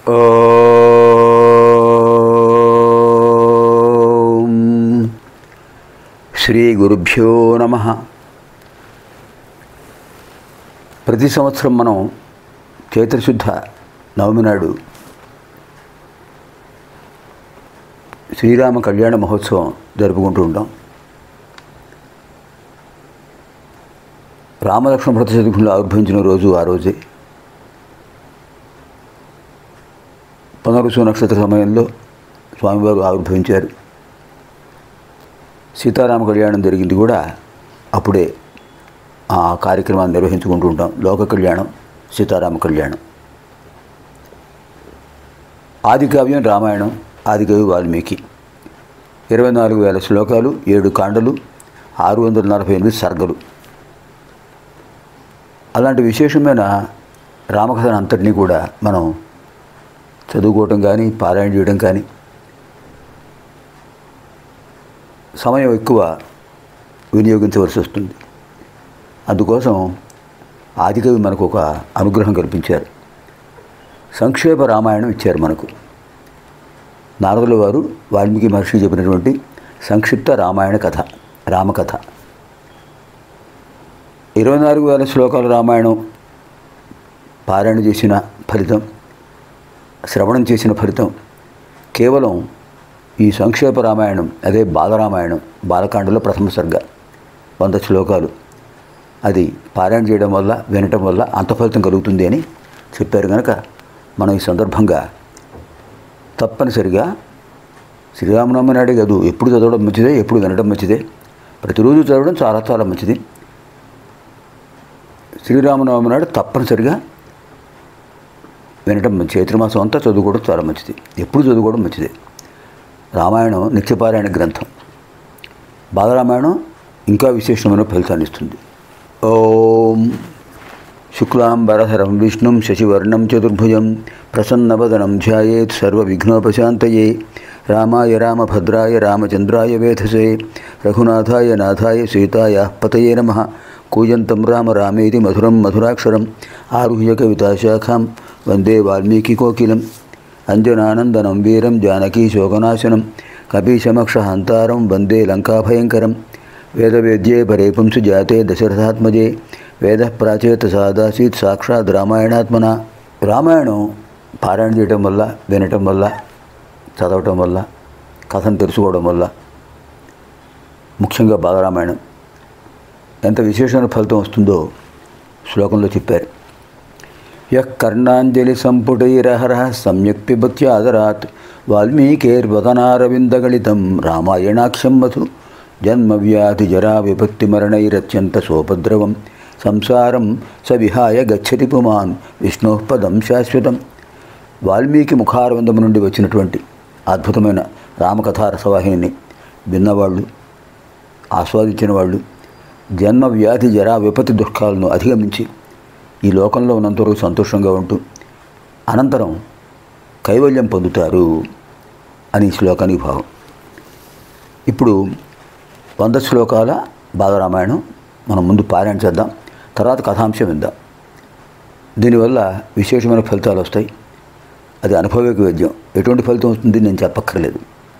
ఓం శ్రీ గురుభ్యో నమ ప్రతి సంవత్సరం మనం చైత్రశుద్ధ నవమి నాడు శ్రీరామ కళ్యాణ మహోత్సవం జరుపుకుంటూ ఉంటాం రామలక్ష్మణ భరత శతకంలో ఆవిర్భవించిన రోజు ఆ రోజే పునరుసు నక్షత్ర సమయంలో స్వామివారు ఆవిర్భవించారు సీతారామ కళ్యాణం జరిగింది కూడా అప్పుడే ఆ కార్యక్రమాన్ని నిర్వహించుకుంటూ ఉంటాం లోక కళ్యాణం సీతారామ కళ్యాణం ఆది కావ్యం రామాయణం ఆదికవి వాల్మీకి ఇరవై నాలుగు వేల శ్లోకాలు ఏడు కాండలు ఆరు వందల నలభై ఎనిమిది సర్గలు అలాంటి విశేషమైన రామకథను అంతటినీ కూడా మనం చదువుకోవటం కానీ పారాయణ చేయడం కానీ సమయం ఎక్కువ వినియోగించవలసి వస్తుంది అందుకోసం ఆదికవి మనకు ఒక అనుగ్రహం కల్పించారు సంక్షేప రామాయణం ఇచ్చారు మనకు నారదుల వారు వాల్మీకి మహర్షి చెప్పినటువంటి సంక్షిప్త రామాయణ కథ రామకథ ఇరవై నాలుగు వేల శ్లోకాల రామాయణం పారాయణ చేసిన ఫలితం శ్రవణం చేసిన ఫలితం కేవలం ఈ సంక్షేప రామాయణం అదే బాలరామాయణం బాలకాండలో ప్రథమ సర్గ వంద శ్లోకాలు అది పారాయణ చేయడం వల్ల వినటం వల్ల అంత ఫలితం కలుగుతుంది అని చెప్పారు కనుక మనం ఈ సందర్భంగా తప్పనిసరిగా శ్రీరామనవమి నాడే కాదు ఎప్పుడు చదవడం మంచిదే ఎప్పుడు వినడం మంచిదే ప్రతిరోజు చదవడం చాలా చాలా మంచిది శ్రీరామనవమి నాడు తప్పనిసరిగా వినటం మంచి చైత్రమాసం అంతా చదువుకోవడం చాలా మంచిది ఎప్పుడు చదువుకోవడం మంచిదే రామాయణం నిత్యపారాయణ గ్రంథం బాలరామాయణం ఇంకా విశేషమైన ఫలితాన్ని ఇస్తుంది ఓం శుక్లాంబరధరం విష్ణుం శశివర్ణం చతుర్భుజం ప్రసన్నవదనం ధ్యాయేత్ సర్వవిఘ్నోపశాంతయే రామాయ రామభద్రాయ రామచంద్రాయ వేధసే రఘునాథాయ నాథాయ సీతాయ పతయే నమ కూజంతం రామ రామేతి మధురం మధురాక్షరం ఆరుహ్య కవితాశాఖాం వందే వాల్మీకి కోకిలం అంజనానందనం వీరం జానకీ శోకనాశనం కపీశమక్షహంతారం వందే లంకాభయంకరం వేదవేద్యే పరే పుంసు జాతే దశరథాత్మజే వేద ప్రాచేత సాదాసీత్ సాక్షాత్ రామాయణాత్మన రామాయణం పారాయణ చేయటం వల్ల వినటం వల్ల చదవటం వల్ల కథను తెలుసుకోవడం వల్ల ముఖ్యంగా బాలరామాయణం ఎంత విశేషమైన ఫలితం వస్తుందో శ్లోకంలో చెప్పారు యః కర్ణాంజలి సంపుటైరహర సమ్యక్ పిబత్యాదరాత్ వాల్మీకేర్వదనారవిందగళితం రామాయణాఖ్యం మధు జన్మవ్యాధి జరా విపత్తి మరణైరత్యంత సోపద్రవం సంసారం స విహాయ గచ్చతి పుమాన్ విష్ణోపదం శాశ్వతం వాల్మీకి ముఖారవిందము నుండి వచ్చినటువంటి అద్భుతమైన రామకథా రసవాహిని విన్నవాళ్ళు ఆస్వాదించిన వాళ్ళు జన్మ వ్యాధి జరా విపత్తి దుఃఖాలను అధిగమించి ఈ లోకంలో ఉన్నంతవరకు సంతోషంగా ఉంటూ అనంతరం కైవల్యం పొందుతారు అని ఈ శ్లోకానికి భావం ఇప్పుడు వంద శ్లోకాల బాలరామాయణం మనం ముందు పారాయణ చేద్దాం తర్వాత కథాంశం విందాం దీనివల్ల విశేషమైన ఫలితాలు వస్తాయి అది అనుభవిక వైద్యం ఎటువంటి ఫలితం వస్తుంది నేను చెప్పక్కర్లేదు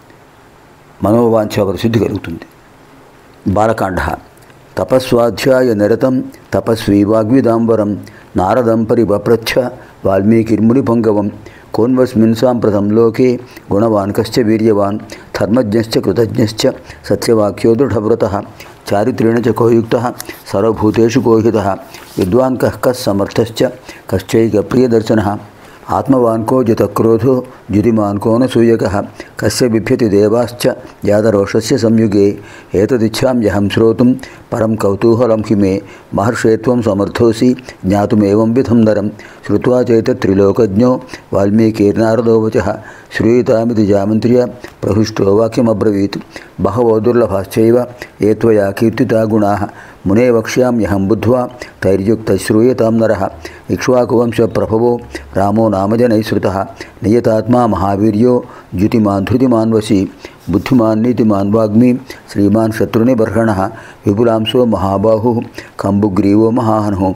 మనోవాంఛ సిద్ధి కలుగుతుంది బాలకాండ తపస్వాధ్యాయ నిరతం తపస్వీ వాగ్విదాంబరం నారదం పరివప్రచ్ఛ వాల్మీకిర్ముని పొంగవం కోన్వస్మిన్ సాంప్రతం లోకే గుణవాన్ కశ్చ వీర్యవాన్ ధర్మజ్ఞశ్చ కృతజ్ఞశ్చ సత్యవాక్యో దృఢవ్రత చారిత్రేణ చ కోయుక్త సర్వభూతేషు కోహిత విద్వాన్ కః కः సమర్థశ్చ కశ్చైక ప్రియదర్శన ఆత్మవాన్ కో జితక్రోధో జ్యుతిమాన్ కో న సూయక కస్య బిభ్యతి దేవాశ్చ జాతరోషస్య సంయుగే ఏతదిచ్ఛామ్యహం శ్రోతుం పరం కౌతూహలం హి మే మహర్షేత్వం సమర్థోసి జ్ఞాతుమేవం విధం నరం శ్రుత్వా చైతత్రిలోకజ్ఞో వాల్మీకిర్నారదో వచ శ్రూయతామితి జామంత్ర్య ప్రహృష్టో వాక్యమబ్రవీత్ బహవో దుర్లభాశ్చైవ ఏ త్వయా కీర్తితా గుణా మునే వక్ష్యామ్యహం బుద్ధ్వా తైర్యుక్త శ్రూయతాం నర ఇక్ష్వాకువంశ ప్రభవో రామో నామజనైశ్రుత నియతాత్మా మహావీర్యో ద్యుతిమాన్ ధృతిమాన్ వశి బుద్ధిమాన్ నీతిమాన్ వాగ్మి శ్రీమాన్ శత్రునిబర్హణ విపులాంశో మహాబాహు కంబుగ్రీవో మహాహను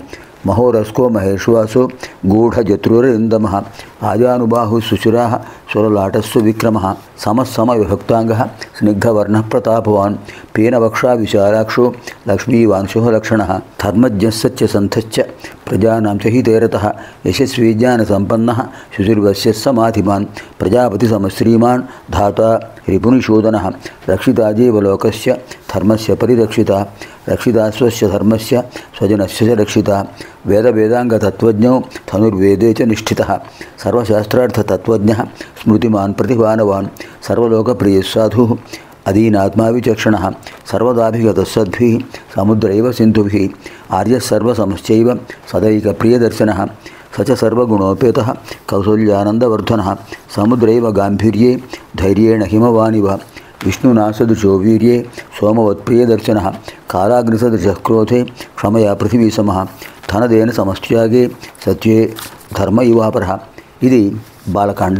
మహోరస్కో మహేశ్వాసో గూఢజత్రురిందమ ఆజానుబాహు సుశిరా సురలాటస్సు విక్రమ సమస్సమ విభక్తాంగ స్నిగ్ధవర్ణ ప్రతాపవాన్ పీనవక్షా విశాలాక్షో లక్ష్మీవాంశో లక్షణ ధర్మజ్ఞస్సత్య సంథశ్చ ప్రజానాం చ హితేరత యశస్వీ జ్ఞాన సంపన్న శుచిర్వశ్య సమాధిమాన్ ప్రజాపతి సమశ్రీమాన్ ధాత రిపునిషోదన రక్షితా జీవలోకస్య ధర్మస్య పరిరక్షిత రక్షితా స్వస్య ధర్మస్య స్వజనస్య చ రక్షిత వేద వేదాంగతత్వజ్ఞో ధనుర్వేదే చ నిష్ఠిత సర్వశాస్త్రార్థతత్వజ్ఞ స్మృతిమాన్ ప్రతిభానవాన్ సర్వలోకప్రియ సాధు అదీనాత్మా విచక్షణ సర్వదాభిగత సద్భి సముద్రైవ సింధుభి ఆర్యసర్వసమశ్చైవ సదైక ప్రియదర్శన సచ సర్వగుణోపేత కౌసల్యానందవర్ధన సముద్రైవ గాంభీర్యే ధైర్యేణ హిమవానివ విష్ణునాసదృశో వీర్యే సోమవత్ప్రియదర్శన కాలాగ్నిసదృశ క్రోధే క్షమయా పృథివీ సమ ధనదేన సమస్త్యాగే సత్యే ధర్మ ఇవాపర ఇది బాలకాండ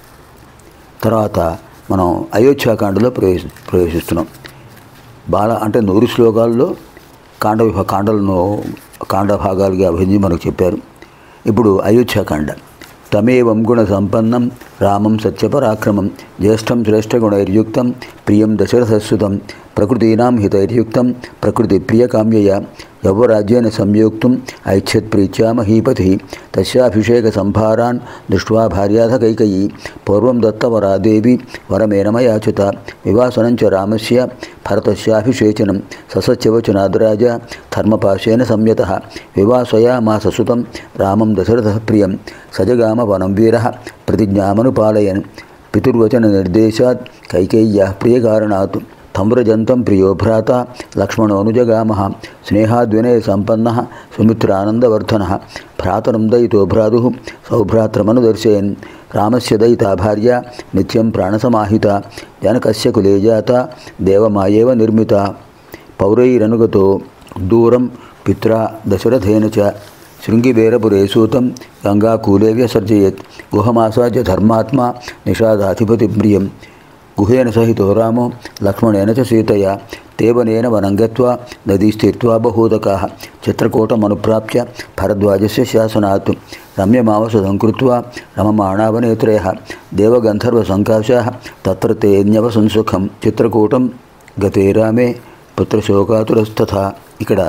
తర్వాత మనం అయోధ్యాకాండలో ప్రవేశ ప్రవేశిస్తున్నాం బాల అంటే నూరు శ్లోకాల్లో కాండ విభ కాండలను కాండ భాగాలుగా అభివృద్ధి మనకు చెప్పారు ఇప్పుడు అయోధ్యాకాండ తమేవం గుణ సంపన్నం రామం సత్యపరాక్రమం జ్యేష్టం శ్రేష్టగుణైర్యుక్తం ప్రియం దశరథస్సుతం ప్రకృతీనాం హితైర్యుక్తం ప్రకృతి ప్రియకామ్యయ యవ్వరాజ్యేన సంయోక్తుం ఐచ్ఛత్ ప్రీత్యా మహీపతి తస్యాభిషేక సంభారాన్ దృష్ట్వా భార్యాథ కైకయీ పూర్వం దత్తవరా దేవి వరమేనమయాచుత వివాసనం చ రామస్య భరతస్యాభిషేచనం ససత్యవచనాద్రాజ ధర్మపాశేన సంయత వివాసయామాస సుతం రామం దశరథ ప్రియం సజగామ వనం వీర ప్రతిజ్ఞామనుపాలయన్ పితుర్వచన నిర్దేశాత్ కైకేయ్య ప్రియకారణాత్ తమ్రజంతం ప్రియో భ్రాత లక్ష్మణోనుజగామ స్నేహాద్వినయ సంపన్న సుమిత్రానందవర్ధన భ్రాతరం దయితో భ్రాతు సౌభ్రాత్రమను దర్శయన్ రామస్య దయితా భార్య నిత్యం ప్రాణసమాహిత జనకస్య కులే జాత దేవమాయేవ నిర్మిత పౌరైరనుగతో దూరం పిత్రా దశరథేన చ శృంగిబేరపురే సూతం గంగాకూలే వ్యసర్జయత్ గుహమాసాచ ధర్మాత్మా నిషాదాధిపతి ప్రియం గుహేన సహితో రామో లక్ష్మణేన చ సీతయా తేవనేన వనం గత్వా నదీ స్థిత్వా బహూదకా చిత్రకూటమనుప్రాప్య భరద్వాజస్య శాసనాత్ రమ్యమావసదం కృత్వా రమమాణావనేత్రయ దేవగంధర్వసంకాశా తత్ర తేన్యవసంసుఖం చిత్రకూటం గతే రామే పుత్రశోకాతురస్తథ ఇక్కడ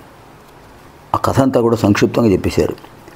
ఆ కథ అంతా కూడా సంక్షిప్తంగా చెప్పేశారు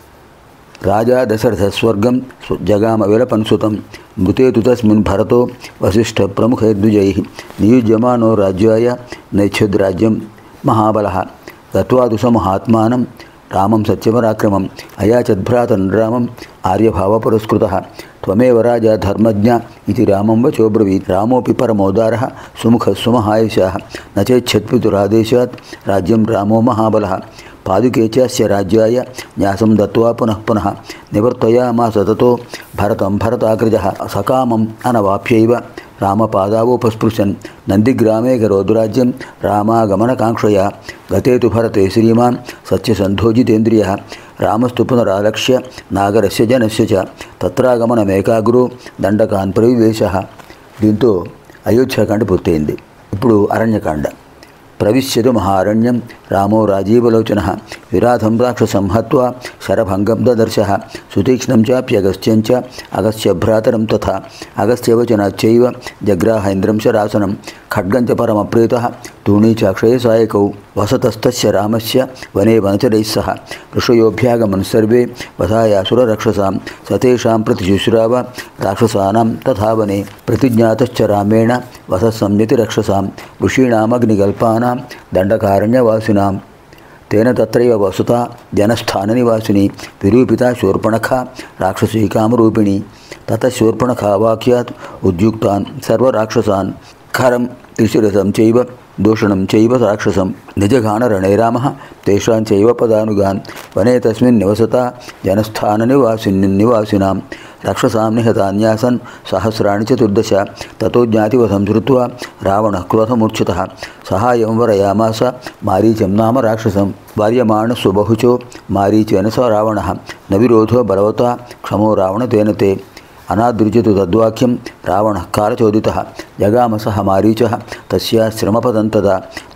రాజా దశరథ స్వర్గం సు- జగామ విలపన్సుతం మృతేతు తస్మిన్ భరతో వశిష్ఠ ప్రముఖైర్ద్విజై నియుజ్యమానో రాజ్యాయ నైచ్ఛద్రాజ్యం మహాబల గత్వాదు స మహాత్మానం రామం సత్యపరాక్రమం అయాచద్భ్రాతన్ రామం ఆర్యభావ పురస్కృత త్వమేవ రాజా ధర్మజ్ఞ ఇది రామం వచోబ్రవీత్ రామోపి పరమోదార సుముఖ సుమహాయశ నచేచ్ఛత్పితురాదేశాత్ రాజ్యం రామో మహాబల పాదుకే చాస్య రాజ్యాయ న్యాసం దత్వా పునః పునః నివర్తయామాస తతో భరతం భరతాగ్రజ సకామం అనవాప్యైవ రామపాదావోపస్పృశన్ నందిగ్రామే కరోద్రాజ్యం రామాగమనకాంక్షయ గతే తు భరతే శ్రీమాన్ సత్యసంధోజితేంద్రియ రామస్తు పునరాలక్ష్య నాగరస్య జనస్య చ తత్రాగమనమేకాగ్రో దండకాన్ ప్రవివేశ దీంతో అయోధ్యాకాండ పూర్తయింది ఇప్పుడు అరణ్యకాండ ప్రవిశ్యతు మహారణ్యం రామో రాజీవలోచన విరాధం రాక్షసం హత్వా శరభంగం దదర్శ సుతీక్ష్ణం చాప్యగస్త్యం చ అగస్త్య భ్రాతరం తథా అగస్త్యవచనాచ్చైవ జగ్రాహేంద్రం శరాసనం ఖడ్గం చ పరమప్రీత తూణీచాక్షయ సాయకౌ వసతస్తస్య రామస్య వనే వనచరైः సహ ఋషయోభ్యాగమన్ సర్వే వధాయాసురరక్షసాం సతేషాం ప్రతి శుశ్రావ రాక్షసానాం తథా వనే ప్రతిజ్ఞాతశ్చ రామేణ వసత్సంయతి రక్షసాం ఋషీణామగ్నిగల్పానాం దండకారణ్యవాసినాం తేన తత్రైవ వసుత జనస్థాననివాసిని విరూపిత శూర్పణఖ రాక్షసీ కామరూపిణి తత శూర్పణఖా వాక్యాత్ ఉద్యుక్తాన్ సర్వరాక్షసాన్ ఖరం త్రిశిరసం చైవ దూషణం చైవ రాక్షసం నిజఘానరణే రామ తేషాం చైవ పదానుగాన్ వనే తస్మిన్ నివసత జనస్థాననివాసిని నివాసినాం రక్షసాం నిహతాన్యాసన్ సహస్రాణి చతుర్దశ తతో జ్ఞాతివశం ధృత్వా రావణ క్రోధమూర్ఛిత సహాయం వరయామాస మారీచం నామ రాక్షసం వార్యమాణ సుబహుచో మారీచేన స రావణ న విరోధో బలవత క్షమో రావణ తేన తే అనాదృజతు తద్వాక్యం రావణ కాలచోదిత జగామ సహ మారీచ తస్యాశ్రమపదం తదా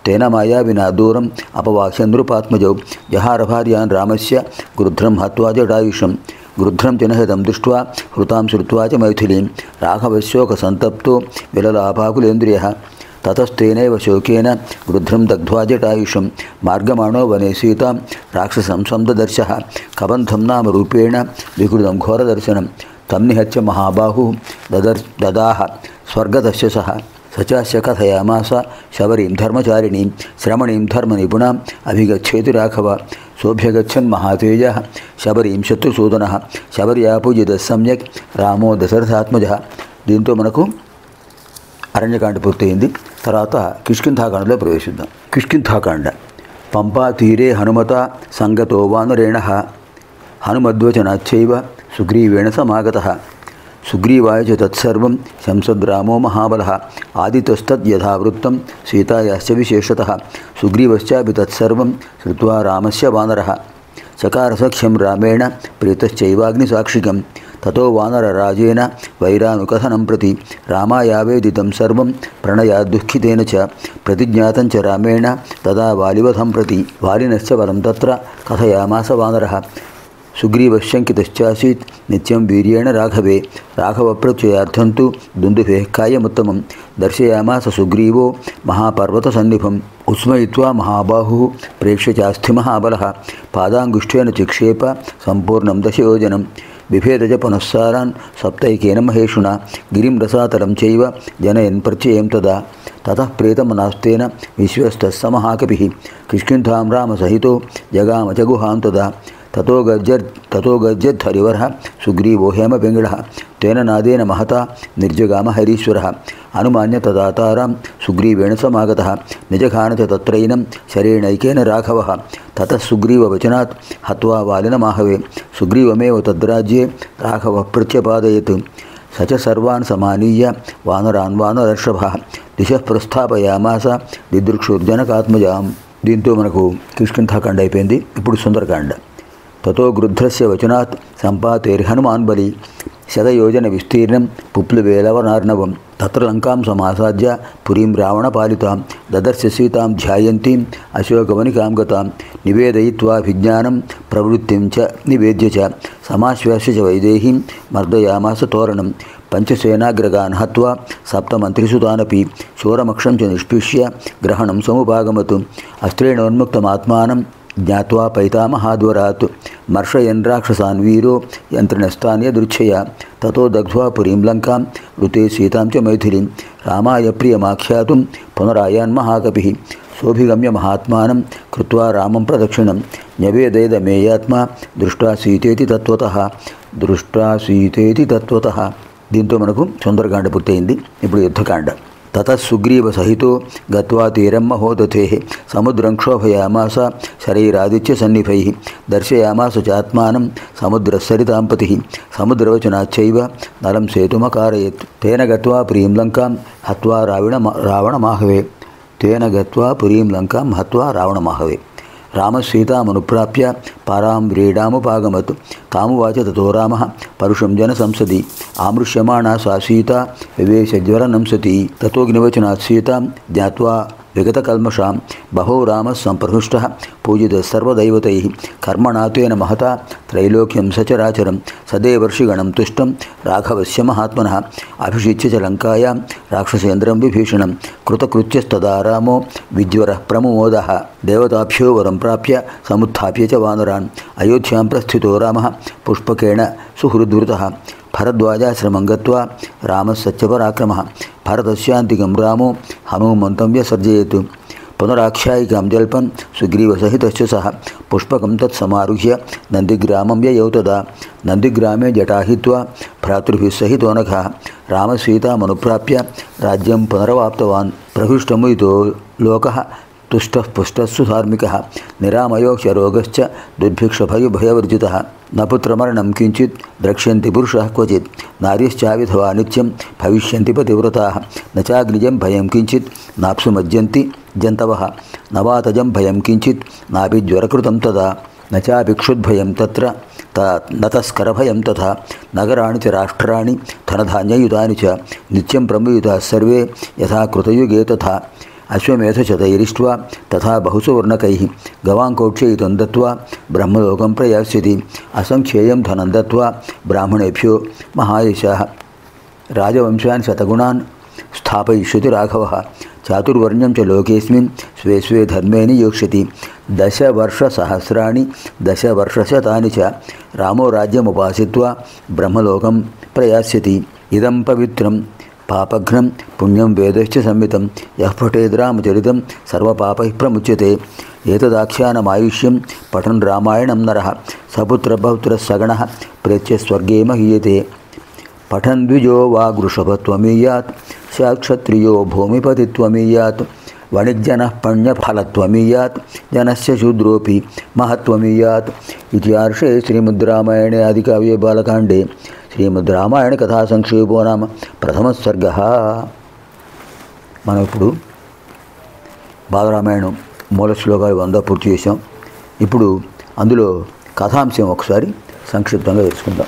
తేన మాయా వినా దూరం అపవాహ్యంద్రుపాత్మజౌ జహారభార్యాన్ రామస్య గృధ్రం హత్వా జటాయుషం గృధ్రం తినహితం దృష్ట్వా హృతాం శ్రుత్వా చ మైథిలీం రాఘవశోక సంతప్తో విలలాపాకులేంద్రియ తతస్తేనైవ శోకేన గృధ్రం దగ్ధ్వా జటాయుషం మార్గమాణో వనే సీతాం రాక్షసం సందదర్శ కబంధం నామ రూపేణ వికృతం ఘోరదర్శనం తం నిహత్య మహాబాహు దదర్ దదాహ స్వర్గదస్య సహ సచాస్య కథయామాస శబరీం ధర్మచారిణీం శ్రమణీం ధర్మనిపుణాం అభిగచ్చేతి రాఘవ సోభ్యగచ్చన్ మహాతేజ శబరీం శత్రుసూదన శబర్యా పూజిత సమ్యక్ రామో దశరథాత్మజ దీంతో మనకు అరణ్యకాండ పూర్తయింది తర్వాత కిష్కింధాకాండలో ప్రవేశిద్దాం కిష్కింధాకాండ పంపా తీరే హనుమత సంగతో వానరేణ హనుమద్వచనాచ్చైవ సుగ్రీవేణ సమాగత సుగ్రీవాయ చ తత్సర్వం శంసద్రామో మహాబల ఆదితస్తద్యథావృత్తం సీతాయాశ్చ విశేషత సుగ్రీవశ్చాపి తత్సర్వం శ్రుత్వా రామస్య వానర చకారసఖ్యం రామేణ ప్రీతశ్చైవాగ్నిసాక్షికం తతో వానరరాజేన వైరానుకథనం ప్రతి రామాయావేదితం సర్వం ప్రణయాదుఃఖితేన చ ప్రతిజ్ఞాతం చ రామేణ తదా వాలివధం ప్రతి వాలినశ్చ వరం తత్ర కథయామాస వానరः సుగ్రీవశంకితశ్చాసీత్ నిత్యం వీర్యేణ రాఘవే రాఘవప్రత్యయార్థం తు దుందుభేः కాయముత్తమం దర్శయామాస సుగ్రీవో మహాపర్వతసన్నిభం ఉస్మయిత్వా మహాబాహు ప్రేక్ష్య చాస్థి మహాబలः పాదాంగుష్ఠేన చిక్షేప సంపూర్ణం దశయోజనం బిభేదజ పునఃసారాన్ సప్తైకేన మహేషుణ గిరిం రసాతలం చైవ జనయన్ ప్రత్యయం తదా తతః ప్రేతమనాస్తేన విశ్వస్తస్స మహాకపిः కిష్కింధాం రామసహితో జగామ చ గుహాం తదా తతో గర్జర్ తతో గర్జద్ధరివర్హ సుగ్రీవో హేమపింగళः తేన నాదేన మహతా నిర్జగామ హరీశ్వరः అనుమాన్య తదాతారాం సుగ్రీవేణ సమాగతः నిజఘాన చ తత్రైనం శరేణైకేన రాఘవः తతः సుగ్రీవవచనాత్ హత్వా వాలినమాహవే సుగ్రీవమేవ తద్రాజ్యే రాఘవः ప్రత్యపాదయత్ స చ సర్వాన్ సమానీయ వానరాన్ వానరర్షభ దిశ ప్రస్థాపయామాస దిదృక్షుర్జనకాత్మజాం దీంతో మనకు కిష్కింధాకాండ అయిపోయింది ఇప్పుడు సుందరకాండ తతో గృధ్రస్య వచనాత్ సంపాతేర్హనుమాన్ బలి శతయోజన విస్తీర్ణం పుప్లువేలవనార్ణవం తత్ర లంకాం సమాసాద్య పురీం రావణపాలితాం దదర్శ సీతాం ధ్యాయంతీం అశోకవనికాం గతాం నివేదయిత్వాభిజ్ఞానం ప్రవృత్తిం చ నివేద్య చ సమాశ్వాస్య చ వైదేహీం మర్దయామాస తోరణం పంచసేనాగ్రగాన్ హత్వా సప్తమంత్రిసుతానపి శూరమక్షం చ నిష్పిష్య గ్రహణం సముపాగమతు అస్త్రేణోన్ముక్తమాత్మానం జ్ఞాత్వా పైతామహాద్వరాత్ మర్షయన్ రాక్షసాన్ వీరో యంత్రణస్థాన్ యదృచ్ఛయ తతో దగ్ధ్వా పురీం లంకాం ఋతే సీతాం చ మైథిలీం రామాయ ప్రియమాఖ్యాతుం పునరాయాన్ మహాకపి సోభిగమ్య మహాత్మానం కృత్వా రామం ప్రదక్షిణం న్యవేదైదమేయాత్మా దృష్టా సీతేతి తత్వత దృష్టా సీతేతి తత్వత దీంతో మనకు సుందరకాండ పూర్తయింది ఇప్పుడు యుద్ధకాండ తతసుగ్రీవ సహితో గత్వా తీరం మహోదతే సముద్రం క్షోభయామాస శరైరాదిత్య సన్నిభై దర్శయామాస చాత్మానం సముద్రసరితాంపతి సముద్రవచనాచ్చైవ నలం సేతుమకారయత్ తేన గత్వా ప్రియం లంకాం హత్వా రావణ రావణమాహవే తేన గత్వా పురీం లంకాం హత్వా రావణమాహవే రామసీతామనుప్రాప్య పరాం వ్రీడాముపాగమత్ తామువాచ తతో రామ పరుషం జన సంసది ఆమృష్యమాణా సా సీత వివేశజ్వరనం సతీ తతోగ్నివచనాత్ సీతాం జ్ఞాత్వా విగతకల్మషాం బహో రామ సంప్రహృష్ట పూజిత సర్వదైవతై కర్మణా తేన మహతా త్రైలోక్యం సచరాచరం సదేవర్షిగణం తుష్టం రాఘవస్య మహాత్మన అభిషిచ్య చ లంకాయాం రాక్షసేంద్రం విభీషణం కృతకృత్యస్తదా రామో విజ్వర ప్రముమోద దేవతాభ్యో వరం ప్రాప్య సముత్థాప్య చ వానరాన్ అయోధ్యాం ప్రస్థితో రామ పుష్పకేణ సుహృద్వృత భరద్వాజాశ్రమం గత్వా రామసత్యపరాక్రమ భరతశాంతికం రామో హనుమంతం వ్యసర్జయత్ పునరాఖ్యాయికాం జల్పన్ సుగ్రీవసహితశ్చ సహ పుష్పకం తత్సమారుహ్య నందిగ్రామం యయౌ తదా నందిగ్రామే జటాహిత్వా భ్రాతృభిः సహితో నఖ రామసీతామనుప్రాప్య రాజ్యం పునరవాప్తవాన్ ప్రహృష్టముయితో లోకः తుష్టः పుష్టస్సు ధార్మికः నిరామయోక్షరోగశ్చ దుర్భిక్షభయభయవర్జితः न పుత్రమరణం కించిత్ ద్రక్ష్యంతి పురుషः క్వచిత్ నార్యశ్చావిధవా నిత్యం భవిష్యంతి పతివ్రతాः न చాగ్నిజం భయం కించిత్ నాప్సుమజ్జంతి జంతవः నవాతజం భయం కించిత్ నాపి జ్వరకృతం తదా न చాపి క్షుద్భయం తత్ర నతస్కరభయం తథా నగరాణి చ రాష్ట్రాణి ధనధాన్యయుతాని చ నిత్యం ప్రమయుతా సర్వే యథా కృతయుగే తథా అశ్వమేధ చతైరిష్ట్వా తథా బహుసువర్ణకై గవాంకౌక్షయితం దత్వా బ్రహ్మలోకం ప్రయాస్యతి అసంఖ్యేయం ధనం దత్వా బ్రాహ్మణేభ్యో మహాయశా రాజవంశాన్ శతగుణాన్ స్థాపయిష్యతి రాఘవ చాతుర్వర్ణ్యం చ లోకేస్మిన్ స్వే స్వే ధర్మే నియోక్ష్యతి దశవర్షసహస్రాణి దశవర్షశతాని చ రామో రాజ్యముపాసిత్వా బ్రహ్మలోకం ప్రయాస్యతి ఇదం పవిత్రం పాపఘ్నం పుణ్యం వేదశ్చ సంహితం యః పఠేద్రామచరితం సర్వపాపై ప్రముచ్యతే ఏతదాఖ్యానమాయుష్యం పఠన్ రామాయణం నర సపుత్రపౌత్ర సగణ ప్రేత్య స్వర్గే మహీయతే పఠన్ ద్విజో వా వృషభత్వమీయాత్ సాక్షత్రియో భూమిపతిత్వమీయాత్ వణిజ్జన పణ్యఫలత్వమీయాత్ జనస్య శూద్రోపి మహత్వమీయాత్ ఇతిహార్షే శ్రీమద్రామాయణే ఆదికావ్యే బాలకాండే శ్రీమద్రామాయణ కథా సంక్షేపో నామ ప్రథమ సర్గ మనం ఇప్పుడు బాలరామాయణం మూల శ్లోకాలు వంద పూర్తి చేసాం ఇప్పుడు అందులో కథాంశం ఒకసారి సంక్షిప్తంగా తెలుసుకుందాం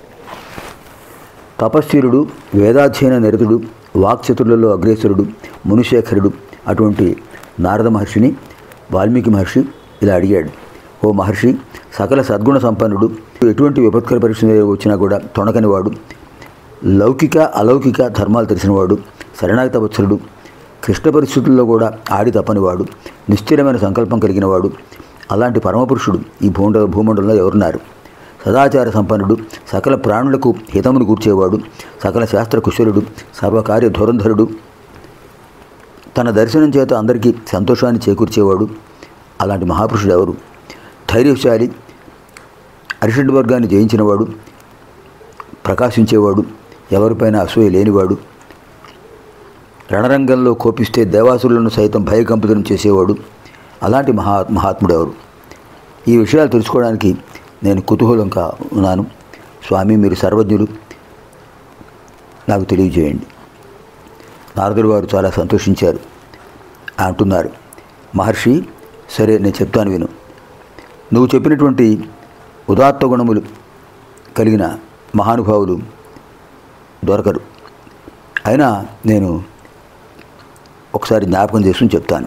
తపశ్చరుడు వేదాధ్యయన నిరతుడు వాక్చతురులలో అగ్రేసరుడు మునిశేఖరుడు అటువంటి నారద మహర్షిని వాల్మీకి మహర్షి ఇలా అడిగాడు ఓ మహర్షి సకల సద్గుణ సంపన్నుడు ఎటువంటి విపత్కర పరిస్థితి వచ్చినా కూడా తొణకనివాడు లౌకిక అలౌకిక ధర్మాలు తెలిసినవాడు శరణాగత వత్సరుడు కృష్ణ పరిస్థితుల్లో కూడా ఆడి తప్పనివాడు నిశ్చలమైన సంకల్పం కలిగినవాడు అలాంటి పరమపురుషుడు ఈ భూమండ భూమండలంలో ఎవరున్నారు సదాచార సంపన్నుడు సకల ప్రాణులకు హితమును కూర్చేవాడు సకల శాస్త్ర కుశలుడు సర్వకార్య ధురంధరుడు తన దర్శనం చేత అందరికీ సంతోషాన్ని చేకూర్చేవాడు అలాంటి మహాపురుషుడు ఎవరు ధైర్యశాలి అరిషడ్ వర్గాన్ని జయించినవాడు ప్రకాశించేవాడు ఎవరిపైన అసూయ లేనివాడు రణరంగంలో కోపిస్తే దేవాసురులను సైతం భయకంపితం చేసేవాడు అలాంటి మహా మహాత్ముడు ఎవరు ఈ విషయాలు తెలుసుకోవడానికి నేను కుతూహలంగా ఉన్నాను స్వామి మీరు సర్వజ్ఞులు నాకు తెలియజేయండి నారదుడు వారు చాలా సంతోషించారు అంటున్నారు మహర్షి సరే నేను చెప్తాను విను నువ్వు చెప్పినటువంటి ఉదాత్త గుణములు కలిగిన మహానుభావులు దొరకరు అయినా నేను ఒకసారి జ్ఞాపకం చేసుకుని చెప్తాను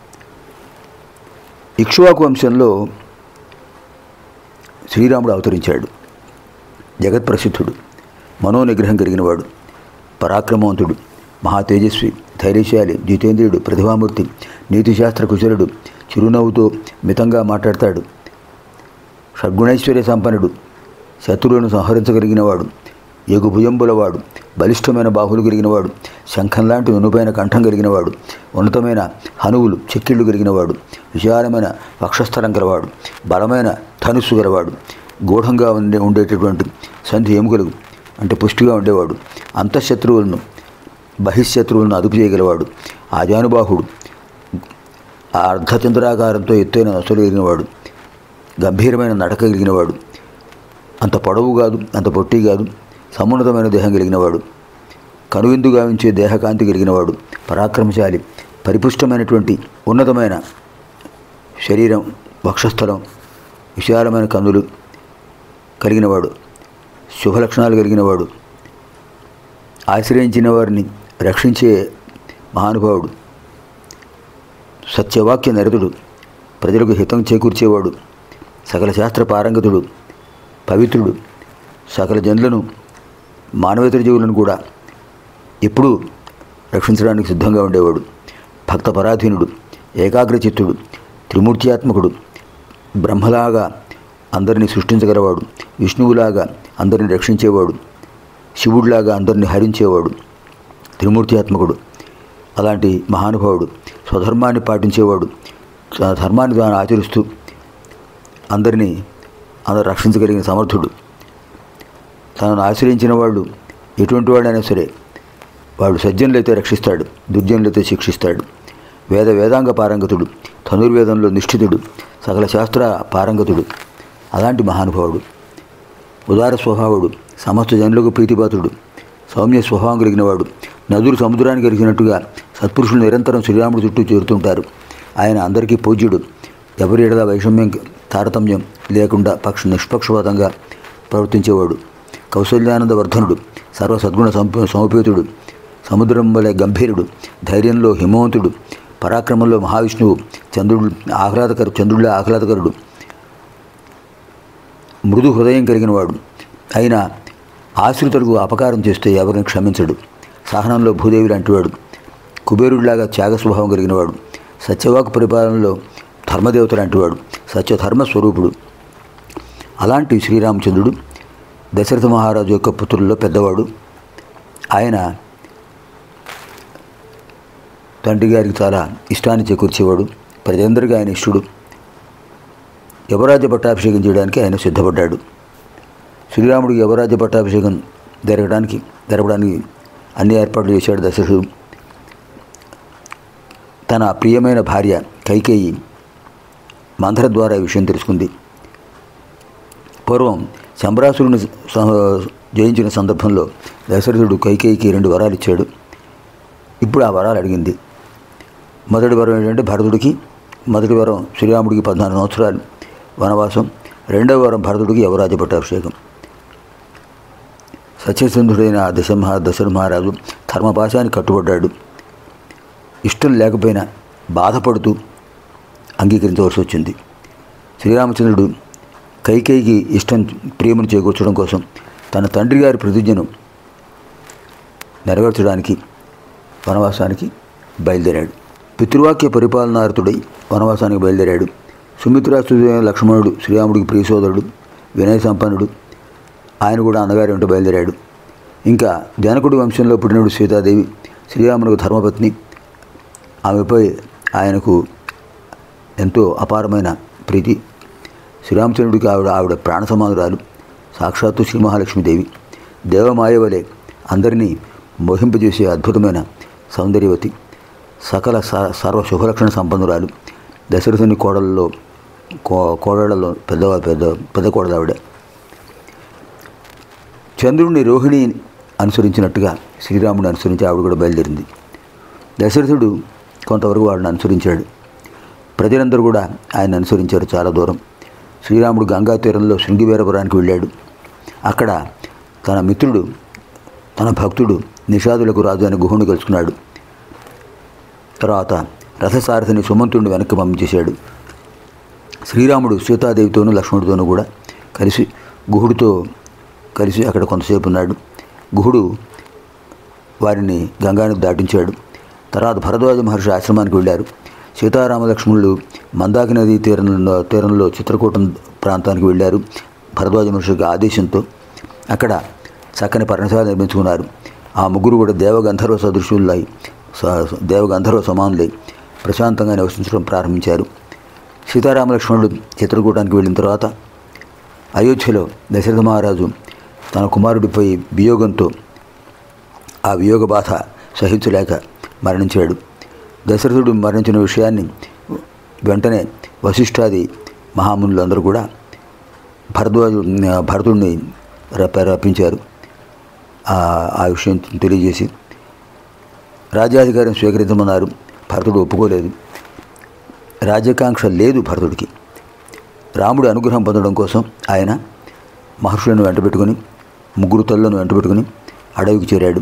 ఇక్ష్వాకు వంశంలో శ్రీరాముడు అవతరించాడు జగత్ప్రసిద్ధుడు మనోనిగ్రహం కలిగినవాడు పరాక్రమవంతుడు మహా తేజస్వి ధైర్యశాలి జితేంద్రియుడు ప్రతిభామూర్తి నీతిశాస్త్ర కుశలుడు చిరునవ్వుతో మితంగా మాట్లాడతాడు షడ్గుణైశ్వర్య సంపన్నుడు శత్రువులను సంహరించగలిగినవాడు ఎగు భుజంబులవాడు బలిష్టమైన బాహులు కలిగినవాడు శంఖం లాంటి నునుపైన కంఠం కలిగినవాడు ఉన్నతమైన హనువులు చెక్కిళ్ళు కలిగినవాడు విశాలమైన వక్షస్థలం గలవాడు బలమైన ధనుస్సు గలవాడు గూఢంగా ఉండే ఉండేటటువంటి సంధి ఎముకలు అంటే పుష్టిగా ఉండేవాడు అంతఃశత్రువులను బహిశత్రువులను అదుపు చేయగలవాడు ఆజానుబాహుడు ఆ అర్ధచంద్రాకారంతో ఎత్తైన నొసలు కలిగినవాడు గంభీరమైన నడక కలిగినవాడు అంత పొడవు కాదు అంత పొట్టి కాదు సమున్నతమైన దేహం కలిగినవాడు కనువిందు గావించే దేహకాంతి కలిగినవాడు పరాక్రమశాలి పరిపుష్టమైనటువంటి ఉన్నతమైన శరీరం వక్షస్థలం విశాలమైన కన్నులు కలిగినవాడు శుభలక్షణాలు కలిగినవాడు ఆశ్రయించిన వారిని రక్షించే మహానుభావుడు సత్యవాక్య నిరతుడు ప్రజలకు హితం చేకూర్చేవాడు సకల శాస్త్ర పారంగతుడు పవిత్రుడు సకల జనులను మానవేతర జీవులను కూడా ఎప్పుడూ రక్షించడానికి సిద్ధంగా ఉండేవాడు భక్త పరాధీనుడు ఏకాగ్రచిత్తుడు త్రిమూర్త్యాత్మకుడు బ్రహ్మలాగా అందరినీ సృష్టించగలవాడు విష్ణువులాగా అందరిని రక్షించేవాడు శివుడిలాగా అందరిని హరించేవాడు త్రిమూర్త్యాత్మకుడు అలాంటి మహానుభావుడు స్వధర్మాన్ని పాటించేవాడు తన ధర్మాన్ని తాను ఆచరిస్తూ అందరినీ అందరు రక్షించగలిగిన సమర్థుడు తనను ఆశ్రయించిన వాళ్ళు ఎటువంటి వాడైనా సరే వాడు సజ్జనులైతే రక్షిస్తాడు దుర్జనులైతే శిక్షిస్తాడు వేద వేదాంగ పారంగతుడు ధనుర్వేదంలో నిష్ఠితుడు సకల శాస్త్ర పారంగతుడు అలాంటి మహానుభావుడు ఉదార స్వభావుడు సమస్త జనులకు ప్రీతిపాత్రుడు సౌమ్య స్వభావం కలిగినవాడు నదులు సముద్రానికి కలిగినట్టుగా సత్పురుషులు నిరంతరం శ్రీరాముడు చుట్టూ చేరుతుంటారు ఆయన అందరికీ పూజ్యుడు ఎవరి ఎడల వైషమ్యం తారతమ్యం లేకుండా పక్ష నిష్పక్షపాతంగా ప్రవర్తించేవాడు కౌశల్యానంద వర్ధనుడు సర్వ సద్గుణ సంప సమపేతుడు సముద్రం వలె గంభీరుడు ధైర్యంలో హిమవంతుడు పరాక్రమంలో మహావిష్ణువు చంద్రుడు ఆహ్లాదకరు చంద్రుడిలో ఆహ్లాదకరుడు మృదు హృదయం కలిగిన వాడు అయినా ఆశ్రితులకు అపకారం చేస్తే ఎవరిని క్షమించడు సహనంలో భూదేవి లాంటివాడు కుబేరుడిలాగా త్యాగ స్వభావం కలిగినవాడు సత్యవాకు పరిపాలనలో ధర్మదేవత లాంటివాడు సత్యధర్మ స్వరూపుడు అలాంటి శ్రీరామచంద్రుడు దశరథ మహారాజు యొక్క పుత్రుల్లో పెద్దవాడు ఆయన తండ్రి గారికి చాలా ఇష్టాన్ని చేకూర్చేవాడు ప్రజలందరికీ ఆయన ఇష్టుడు యువరాజ్య పట్టాభిషేకం చేయడానికి ఆయన సిద్ధపడ్డాడు శ్రీరాముడికి యువరాజ్య పట్టాభిషేకం జరగడానికి జరపడానికి అన్ని ఏర్పాట్లు చేశాడు దశరథుడు తన ప్రియమైన భార్య కైకేయి మంథర ద్వారా ఈ విషయం తెలుసుకుంది పూర్వం శంబరాసురుని స- జయించిన సందర్భంలో దశరథుడు కైకేయికి రెండు వరాలు ఇచ్చాడు ఇప్పుడు ఆ వరాలు అడిగింది మొదటి వరం ఏంటంటే భరతుడికి మొదటి వరం శ్రీరాముడికి పద్నాలుగు సంవత్సరాలు వనవాసం రెండవ వరం భరతుడికి యువరాజ పట్టాభిషేకం సత్యచంద్రుడైన ఆ దశమహ దశరథ మహారాజు ధర్మపాశానికి కట్టుబడ్డాడు ఇష్టం లేకపోయినా బాధపడుతూ అంగీకరించవలసి వచ్చింది శ్రీరామచంద్రుడు కైకేయికి ఇష్టం ప్రియమును చేకూర్చడం కోసం తన తండ్రి గారి ప్రతిజ్ఞను నెరవేర్చడానికి వనవాసానికి బయలుదేరాడు పితృవాక్య పరిపాలనార్థుడై వనవాసానికి బయలుదేరాడు సుమిత్రాస్తుడైన లక్ష్మణుడు శ్రీరాముడికి ప్రియ సోదరుడు వినయ సంపన్నుడు ఆయన కూడా అన్నగారి వెంట బయలుదేరాడు ఇంకా జనకుడి వంశంలో పుట్టినడు సీతాదేవి శ్రీరామునికి ధర్మపత్ని ఆమెపై ఆయనకు ఎంతో అపారమైన ప్రీతి శ్రీరామచంద్రుడికి ఆవిడ ఆవిడ ప్రాణ సమానురాలు సాక్షాత్తు శ్రీ మహాలక్ష్మీదేవి దేవమాయ వలె అందరినీ మోహింపజేసే అద్భుతమైన సౌందర్యవతి సకల స- సర్వ శుభలక్షణ సంపన్నురాలు దశరథుని కోడలలో కో కోడళ్ళలో పెద్ద పెద్ద పెద్ద కోడలు ఆవిడ చంద్రుడిని రోహిణి అనుసరించినట్టుగా శ్రీరాముడిని అనుసరించి ఆవిడ కూడా బయలుదేరింది దశరథుడు కొంతవరకు వాడిని అనుసరించాడు ప్రజలందరూ కూడా ఆయన అనుసరించారు చాలా దూరం శ్రీరాముడు గంగా తీరంలో శృంగివీరపురానికి వెళ్ళాడు అక్కడ తన మిత్రుడు తన భక్తుడు నిషాదులకు రాజు అని గుహుని కలుసుకున్నాడు తర్వాత రథసారథిని సుమంతుడిని వెనక్కి పంపించేశాడు శ్రీరాముడు సీతాదేవితోనూ లక్ష్మణుడితోనూ కూడా కలిసి గుహుడితో కలిసి అక్కడ కొంతసేపు ఉన్నాడు గుహుడు వారిని గంగానికి దాటించాడు తర్వాత భరద్వాజ మహర్షి ఆశ్రమానికి వెళ్ళారు సీతారామ లక్ష్మణులు మందాకి నదీ తీరంలో తీరంలో చిత్రకూటం ప్రాంతానికి వెళ్ళారు భరద్వాజ మహర్షి ఆదేశంతో అక్కడ చక్కని పర్ణశాల నిర్మించుకున్నారు ఆ ముగ్గురు కూడా దేవగంధర్వ సదృశులై స- దేవగంధర్వ సమానులై ప్రశాంతంగా నివసించడం ప్రారంభించారు సీతారామ లక్ష్మణుడు చిత్రకూటానికి వెళ్ళిన తర్వాత అయోధ్యలో దశరథ మహారాజు తన కుమారుడిపై వియోగంతో ఆ వియోగ బాధ సహించలేక మరణించాడు దశరథుడు మరణించిన విషయాన్ని వెంటనే వశిష్ఠాది మహామునులు అందరూ కూడా భరద్వాజు భరతుడిని రప్ప రప్పించారు ఆ ఆ విషయం తెలియజేసి రాజ్యాధికారం స్వీకరించమన్నారు భరతుడు ఒప్పుకోలేదు రాజ్యకాంక్ష లేదు భరతుడికి రాముడి అనుగ్రహం పొందడం కోసం ఆయన మహర్షులను వెంటబెట్టుకుని ముగ్గురు తల్లను వెంటబెట్టుకుని అడవికి చేరాడు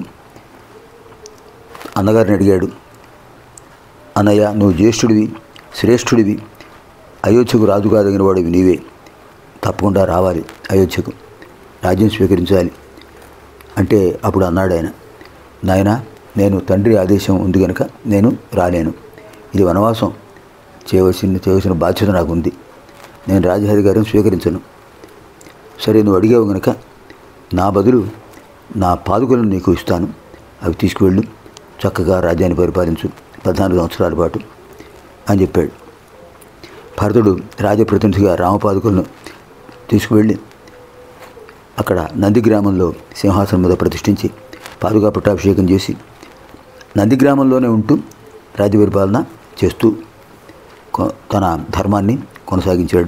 అన్నగారిని అడిగాడు అన్నయ్య నువ్వు జ్యేష్ఠుడివి శ్రేష్ఠుడివి అయోధ్యకు రాజు కాదగిన వాడివి నీవే తప్పకుండా రావాలి అయోధ్యకు రాజ్యం స్వీకరించాలి అంటే అప్పుడు అన్నాడు ఆయన నాయన నేను తండ్రి ఆదేశం ఉంది కనుక నేను రాలేను ఇది వనవాసం చేయవలసిన చేయవలసిన బాధ్యత నాకు ఉంది నేను రాజ్యాధికారం స్వీకరించను సరే నువ్వు అడిగావు గనక నా బదులు నా పాదుకలను నీకు ఇస్తాను అవి తీసుకువెళ్ళు చక్కగా రాజ్యాన్ని పరిపాలించు పద్నాలుగు సంవత్సరాల పాటు అని చెప్పాడు భరతుడు రాజప్రతినిధిగా రామపాదుకలను తీసుకువెళ్ళి అక్కడ నందిగ్రామంలో సింహాసనం మీద ప్రతిష్ఠించి పాదుగా పట్టాభిషేకం చేసి నందిగ్రామంలోనే ఉంటూ రాజ్య పరిపాలన చేస్తూ కొ- తన ధర్మాన్ని కొనసాగించాడు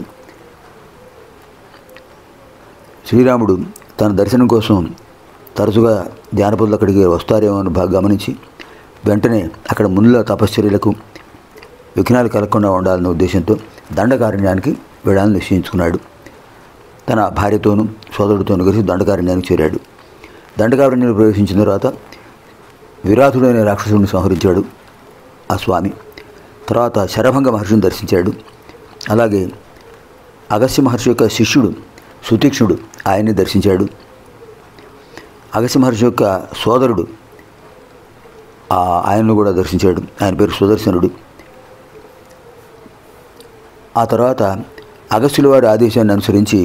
శ్రీరాముడు తన దర్శనం కోసం తరచుగా జానపదులు అక్కడికి వస్తారేమో అని బాగా గమనించి వెంటనే అక్కడ మునుల తపశ్చర్యలకు విఘ్నాలు కలగకుండా ఉండాలనే ఉద్దేశంతో దండకారణ్యానికి వెళ్ళాలని నిశ్చయించుకున్నాడు తన భార్యతోనూ సోదరుడితోనూ కలిసి దండకారణ్యానికి చేరాడు దండకారణ్యానికి ప్రవేశించిన తర్వాత విరాటుడైన రాక్షసుడిని సంహరించాడు ఆ స్వామి తర్వాత శరభంగ మహర్షిని దర్శించాడు అలాగే అగస్త్య మహర్షి యొక్క శిష్యుడు సుతీక్ష్ణుడు ఆయన్ని దర్శించాడు అగస్త్య మహర్షి యొక్క సోదరుడు ఆ ఆయన్ను కూడా దర్శించాడు ఆయన పేరు సుదర్శనుడు ఆ తర్వాత అగస్త్యుల వారి ఆదేశాన్ని అనుసరించి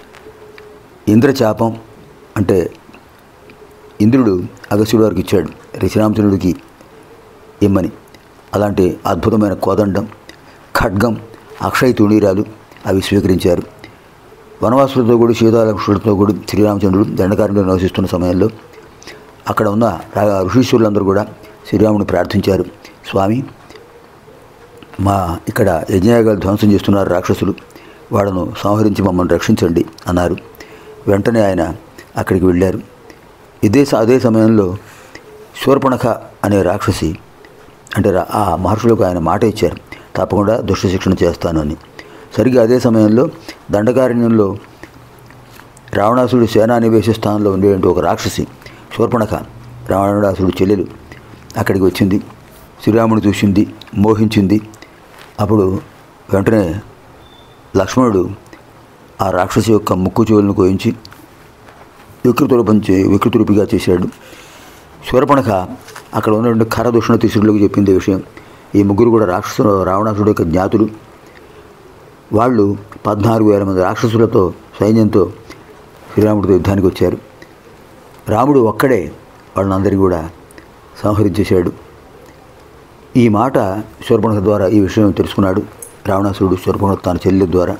ఇంద్రచాపం అంటే ఇంద్రుడు అగస్త్యుడి వారికి ఇచ్చాడు శ్రీరామచంద్రుడికి ఇమ్మని అలాంటి అద్భుతమైన కోదండం ఖడ్గం అక్షయ తుణీరాలు అవి స్వీకరించారు వనవాసులతో కూడి సీతాలక్ష్ములతో కూడి శ్రీరామచంద్రుడు దండకారణ్యంలో నివసిస్తున్న సమయంలో అక్కడ ఉన్న రా- ఋషీశ్వరులందరూ కూడా శ్రీరాముని ప్రార్థించారు స్వామి మా ఇక్కడ యజ్ఞయాగాలు ధ్వంసం చేస్తున్నారు రాక్షసులు వాళ్ళను సంహరించి మమ్మల్ని రక్షించండి అన్నారు వెంటనే ఆయన అక్కడికి వెళ్ళారు ఇదే స- అదే సమయంలో శూర్పణఖ అనే రాక్షసి అంటే రా- ఆ మహర్షులకు ఆయన మాట ఇచ్చారు తప్పకుండా దుష్ట శిక్షణ చేస్తాను అని సరిగ్గా అదే సమయంలో దండకారణ్యంలో రావణాసుడి సేనానివేశ స్థానంలో ఉండేటువంటి ఒక రాక్షసి శూర్పణఖ రావణాసుడి చెల్లెలు అక్కడికి వచ్చింది శ్రీరాముడు చూసింది మోహించింది అప్పుడు వెంటనే లక్ష్మణుడు ఆ రాక్షసి యొక్క ముక్కు చెవులను కోయించి వికృతురూపం చే వికృతురూపిగా చేశాడు శూర్పణఖ అక్కడ ఉన్నటువంటి ఖర దూషణ తీసురులకు చెప్పింది ఈ విషయం ఈ ముగ్గురు కూడా రాక్షసు రావణాసుడు యొక్క జ్ఞాతులు వాళ్ళు పద్నాలుగు వేల మంది రాక్షసులతో సైన్యంతో శ్రీరాముడితో యుద్ధానికి వచ్చారు రాముడు ఒక్కడే వాళ్ళందరినీ కూడా సంహరించేశాడు ఈ మాట శూర్పణఖ ద్వారా ఈ విషయం తెలుసుకున్నాడు రావణాసురుడు శూర్పణఖ తన చెల్లి ద్వారా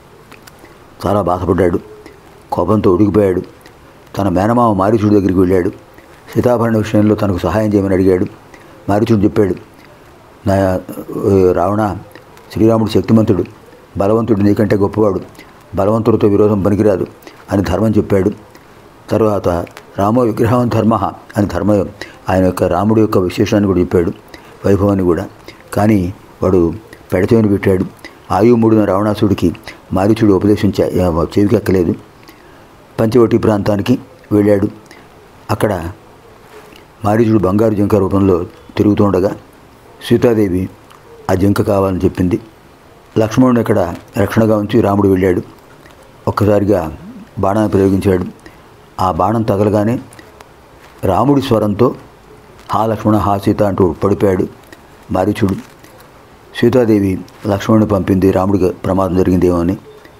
చాలా బాధపడ్డాడు కోపంతో ఉడికిపోయాడు తన మేనమామ మారీచుడి దగ్గరికి వెళ్ళాడు సీతాభరణ విషయంలో తనకు సహాయం చేయమని అడిగాడు మారీచుడు చెప్పాడు నా ఏ, రావణ శ్రీరాముడు శక్తిమంతుడు బలవంతుడు నీకంటే గొప్పవాడు బలవంతుడితో విరోధం పనికిరాదు అని ధర్మం చెప్పాడు తర్వాత రామో విగ్రహం ధర్మ అని ధర్మ ఆయన యొక్క రాముడి యొక్క విశేషాన్ని కూడా చెప్పాడు వైభవాన్ని కూడా కానీ వాడు పెడచేవని పెట్టాడు ఆయుమూడిన రావణాసుడికి మారీచుడు ఉపదేశం చే- చెవికెక్కలేదు పంచవటి ప్రాంతానికి వెళ్ళాడు అక్కడ మారీచుడు బంగారు జింక రూపంలో తిరుగుతుండగా సీతాదేవి ఆ జింక కావాలని చెప్పింది లక్ష్మణుడు ఇక్కడ రక్షణగా ఉంచి రాముడు వెళ్ళాడు ఒక్కసారిగా బాణాన్ని ప్రయోగించాడు ఆ బాణం తగలగానే రాముడి స్వరంతో హా లక్ష్మణ హా సీత అంటూ పడిపోయాడు మారీచుడు సీతాదేవి లక్ష్మణుని పంపింది రాముడికి ప్రమాదం జరిగిందేమో అని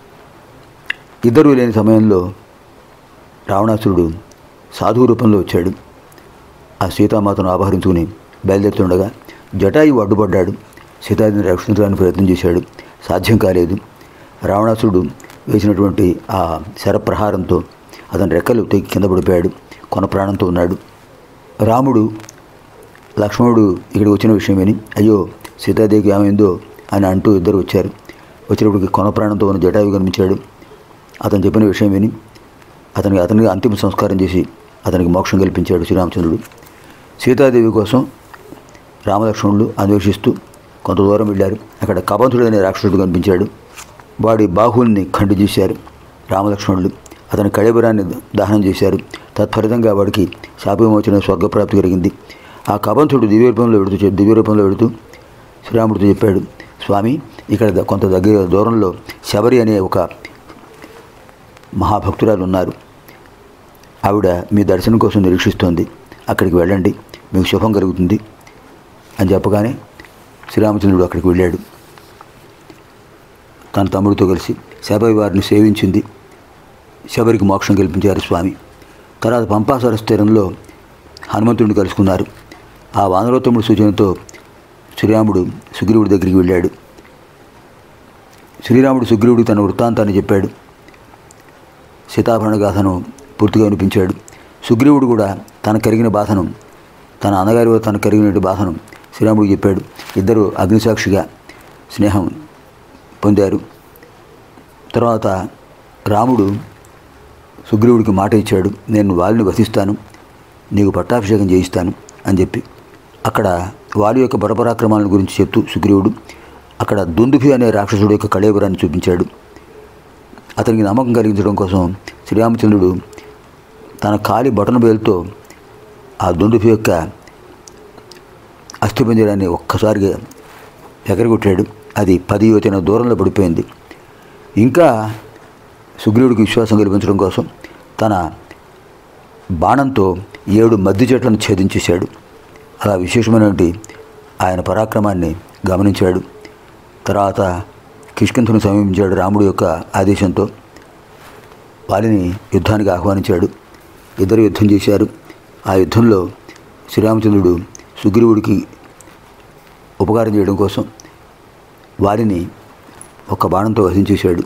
ఇద్దరూ లేని సమయంలో రావణాసురుడు సాధువు రూపంలో వచ్చాడు ఆ సీతామాతను అపహరించుకుని బయలుదేరుతుండగా జటాయువు అడ్డుపడ్డాడు సీతాదేవిని రక్షించడానికి ప్రయత్నం చేశాడు సాధ్యం కాలేదు రావణాసురుడు వేసినటువంటి ఆ శరప్రహారంతో అతని రెక్కలు తెగి కింద పడిపోయాడు కొన ప్రాణంతో ఉన్నాడు రాముడు లక్ష్మణుడు ఇక్కడికి వచ్చిన విషయం విని అయ్యో సీతాదేవికి ఏమైందో అని అంటూ ఇద్దరు వచ్చారు వచ్చినప్పటికి కొన ప్రాణంతో ఉన్న జటాయువు కనిపించాడు అతను చెప్పిన విషయం విని అతనికి అతనికి అంతిమ సంస్కారం చేసి అతనికి మోక్షం కల్పించాడు శ్రీరామచంద్రుడు సీతాదేవి కోసం రామలక్ష్మణులు అన్వేషిస్తూ కొంత దూరం వెళ్ళారు అక్కడ కబంధుడు అనే రాక్షసుడు కనిపించాడు వాడి బాహుల్ని ఖండి చేశారు రామలక్ష్మణులు అతని కళేబరాన్ని దహనం చేశారు తత్ఫలితంగా వాడికి శాపవిమోచన స్వర్గప్రాప్తి కలిగింది ఆ కబంధుడు దివ్యరూపంలో వెడుతూ చెప్- దివ్యరూపంలో వెడుతూ శ్రీరాముడితో చెప్పాడు స్వామి ఇక్కడ ద- కొంత దగ్గర దూరంలో శబరి అనే ఒక మహాభక్తురాలు ఉన్నారు ఆవిడ మీ దర్శనం కోసం నిరీక్షిస్తోంది అక్కడికి వెళ్ళండి మీకు శుభం కలుగుతుంది అని చెప్పగానే శ్రీరామచంద్రుడు అక్కడికి వెళ్ళాడు తన తమ్ముడితో కలిసి శబరి వారిని సేవించింది శబరికి మోక్షం కల్పించారు స్వామి తర్వాత పంపాసరస్ తీరంలో హనుమంతుడిని కలుసుకున్నారు ఆ వానరోత్తముడి సూచనతో శ్రీరాముడు సుగ్రీవుడి దగ్గరికి వెళ్ళాడు శ్రీరాముడు సుగ్రీవుడికి తన వృత్తాంతాన్ని చెప్పాడు సీతాభరణ గాథను పూర్తిగా వినిపించాడు సుగ్రీవుడు కూడా తన కలిగిన బాధను తన అన్నగారి వల్ల తనకు కలిగిన బాధను శ్రీరాముడికి చెప్పాడు ఇద్దరు అగ్నిసాక్షిగా స్నేహం పొందారు తర్వాత రాముడు సుగ్రీవుడికి మాట ఇచ్చాడు నేను వాలిని వసిస్తాను నీకు పట్టాభిషేకం చేయిస్తాను అని చెప్పి అక్కడ వాలి యొక్క బలపరాక్రమాల గురించి చెప్తూ సుగ్రీవుడు అక్కడ దుందుభి అనే రాక్షసుడు యొక్క కళేబరాన్ని చూపించాడు అతనికి నమ్మకం కలిగించడం కోసం శ్రీరామచంద్రుడు తన కాలి బటన బేలుతో ఆ దుందుభి యొక్క అస్థిపంజరాన్ని ఒక్కసారిగా ఎగరగొట్టాడు అది పది యువతిన దూరంలో పడిపోయింది ఇంకా సుగ్రీవుడికి విశ్వాసం కల్పించడం కోసం తన బాణంతో ఏడు మద్ది చెట్లను ఛేదించేశాడు అలా విశేషమైనటువంటి ఆయన పరాక్రమాన్ని గమనించాడు తర్వాత కిష్కింతను సమీపించాడు రాముడి యొక్క ఆదేశంతో వారిని యుద్ధానికి ఆహ్వానించాడు ఇద్దరు యుద్ధం చేశారు ఆ యుద్ధంలో శ్రీరామచంద్రుడు సుగ్రీవుడికి ఉపకారం చేయడం కోసం వారిని ఒక బాణంతో వధించేశాడు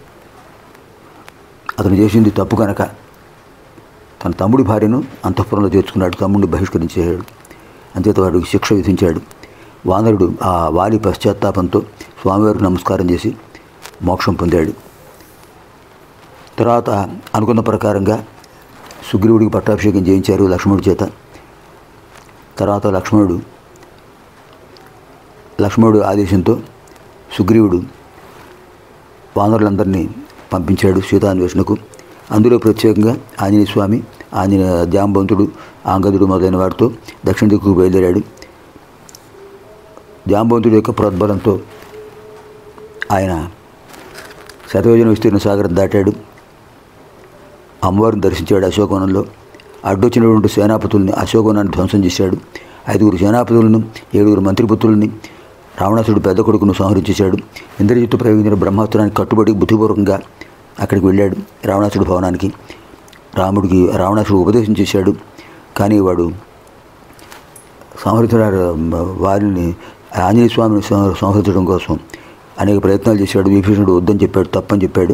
అతను చేసింది తప్పు కనుక తన తమ్ముడి భార్యను అంతఃపురంలో చేర్చుకున్నాడు తమ్ముడిని బహిష్కరించేశాడు అంతేత వాడికి శిక్ష విధించాడు వానరుడు ఆ వాలి పశ్చాత్తాపంతో స్వామివారికి నమస్కారం చేసి మోక్షం పొందాడు తర్వాత అనుకున్న ప్రకారంగా సుగ్రీవుడికి పట్టాభిషేకం చేయించారు లక్ష్మణుడి చేత తర్వాత లక్ష్మణుడు లక్ష్మణుడు ఆదేశంతో సుగ్రీవుడు వానరులందరినీ పంపించాడు సీతాన్వేషణకు అందులో ప్రత్యేకంగా ఆంజనేయ స్వామి ఆంజనేయ జాంబవంతుడు ఆంగదుడు మొదలైన వారితో దక్షిణ దిక్కుకు బయలుదేరాడు జాంబవంతుడి యొక్క ప్రోద్బలంతో ఆయన శతయోజన విస్తీర్ణ సాగరం దాటాడు అమ్మవారిని దర్శించాడు అశోకవనంలో అడ్డొచ్చినటువంటి సేనాపతుల్ని అశోకవనాన్ని ధ్వంసం చేశాడు ఐదుగురు సేనాపతులను ఏడుగురు మంత్రిపుత్రుల్ని రావణాసుడు పెద్ద కొడుకును సంహరించేశాడు ఇంద్రజిత్తు ప్రయోగించిన బ్రహ్మాస్త్రానికి కట్టుబడి బుద్ధిపూర్వకంగా అక్కడికి వెళ్ళాడు రావణాసుడు భవనానికి రాముడికి రావణాసుడు ఉపదేశం చేశాడు కానీ వాడు సంహరించిన వారిని ఆంజనేయ స్వామిని సం- సంహరించడం కోసం అనేక ప్రయత్నాలు చేశాడు విభీషణుడు వద్దని చెప్పాడు తప్పని చెప్పాడు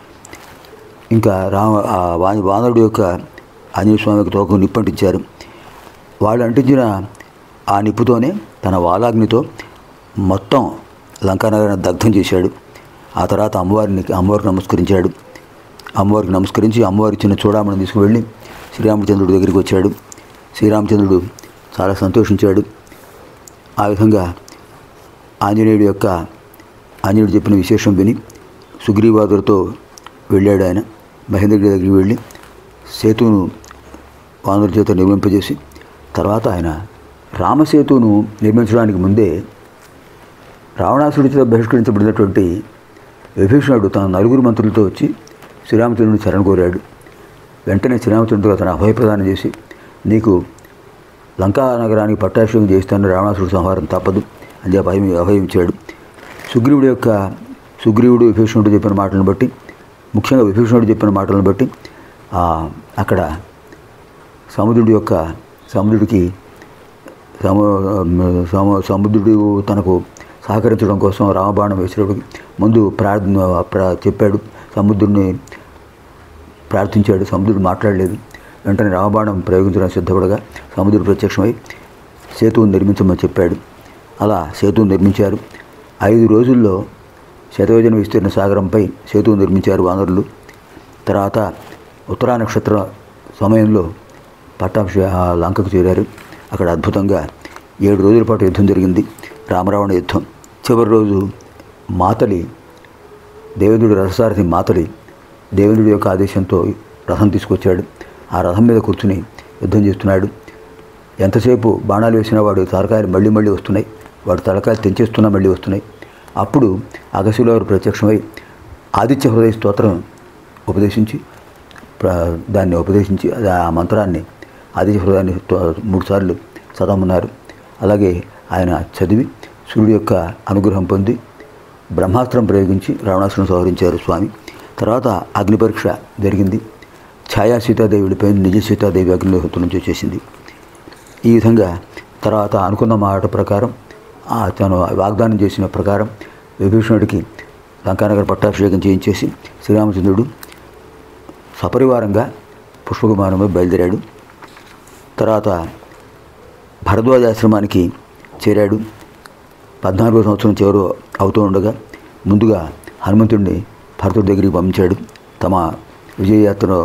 ఇంకా రామ ఆ వా- వానరుడు యొక్క ఆంజనేయ స్వామికి తోక నిప్పంటించారు వాళ్ళు అంటించిన ఆ నిప్పుతోనే తన వాలాగ్నితో మొత్తం లంకానగరాన్ని దగ్ధం చేశాడు ఆ తర్వాత అమ్మవారిని అమ్మవారికి నమస్కరించాడు అమ్మవారికి నమస్కరించి అమ్మవారి ఇచ్చిన చూడామణి తీసుకువెళ్ళి శ్రీరామచంద్రుడి దగ్గరికి వచ్చాడు శ్రీరామచంద్రుడు చాలా సంతోషించాడు ఆ విధంగా ఆంజనేయుడి యొక్క ఆంజనేయుడు చెప్పిన విశేషం విని సుగ్రీవాదులతో వెళ్ళాడు ఆయన మహేంద్రుడి దగ్గరికి వెళ్ళి సేతువును వానరుల చేత నిర్మింపజేసి తర్వాత ఆయన రామసేతువును నిర్మించడానికి ముందే రావణాసుడితో బహిష్కరించబడినటువంటి విభీషణుడు తన నలుగురు మంత్రులతో వచ్చి శ్రీరామచంద్రుడిని శరణ్ కోరాడు వెంటనే శ్రీరామచంద్రుడు అతను అభయప్రదానం చేసి నీకు లంకా నగరానికి పట్టాభిషేకం చేస్తాను రావణాసుడు సంహారం తప్పదు అని చెప్పి అభయం అభయం ఇచ్చాడు సుగ్రీవుడి యొక్క సుగ్రీవుడు విభీషణుడు చెప్పిన మాటలను బట్టి ముఖ్యంగా విభీషణుడు చెప్పిన మాటలను బట్టి ఆ, అక్కడ సముద్రుడి యొక్క సముద్రుడికి సము సము సముద్రుడు తనకు సహకరించడం కోసం రామబాణం వేసేటప్పుడు ముందు ప్రార్థన ప్రా చెప్పాడు సముద్రుడిని ప్రార్థించాడు సముద్రుడు మాట్లాడలేదు వెంటనే రామబాణం ప్రయోగించడానికి సిద్ధపడగా సముద్రుడు ప్రత్యక్షమై సేతువును నిర్మించమని చెప్పాడు అలా సేతువును నిర్మించారు ఐదు రోజుల్లో శతయోజన విస్తీర్ణ సాగరంపై సేతువు నిర్మించారు వానరులు తర్వాత ఉత్తరా నక్షత్ర సమయంలో పట్టాభిషే ఆ లంకకు చేరారు అక్కడ అద్భుతంగా ఏడు రోజుల పాటు యుద్ధం జరిగింది రామరావణ యుద్ధం చివరి రోజు మాతలి దేవేంద్రుడి రథసారథి మాతలి దేవేంద్రుడి యొక్క ఆదేశంతో రథం తీసుకొచ్చాడు ఆ రథం మీద కూర్చుని యుద్ధం చేస్తున్నాడు ఎంతసేపు బాణాలు వేసినా వాడు తలకాయలు మళ్ళీ మళ్ళీ వస్తున్నాయి వాడు తలకాయలు తెంచేస్తున్నా మళ్ళీ వస్తున్నాయి అప్పుడు అగస్యులో వారు ప్రత్యక్షమై ఆదిత్య హృదయ స్తోత్రం ఉపదేశించి ప్ర- దాన్ని ఉపదేశించి అది ఆ మంత్రాన్ని ఆదిత్య హృదయాన్ని తో- మూడుసార్లు చదవమన్నారు అలాగే ఆయన చదివి సూర్యుడి యొక్క అనుగ్రహం పొంది బ్రహ్మాస్త్రం ప్రయోగించి రావణాసురం సంహరించారు స్వామి తర్వాత అగ్ని పరీక్ష జరిగింది ఛాయా సీతాదేవి వెళ్ళిపోయింది నిజ సీతాదేవి అగ్నిహోత్రం నుంచి వచ్చేసింది ఈ విధంగా తర్వాత అనుకున్న మాట ప్రకారం ఆ తను వాగ్దానం చేసిన ప్రకారం విభీషణుడికి లంకానగర్ పట్టాభిషేకం చేయించేసి శ్రీరామచంద్రుడు సపరివారంగా పుష్పకుమారంలో బయలుదేరాడు తర్వాత భరద్వాజ ఆశ్రమానికి చేరాడు పద్నాలుగో సంవత్సరం చివరు అవుతూ ఉండగా ముందుగా హనుమంతుడిని భరతుడి దగ్గరికి పంపించాడు తమ విజయయాత్రలో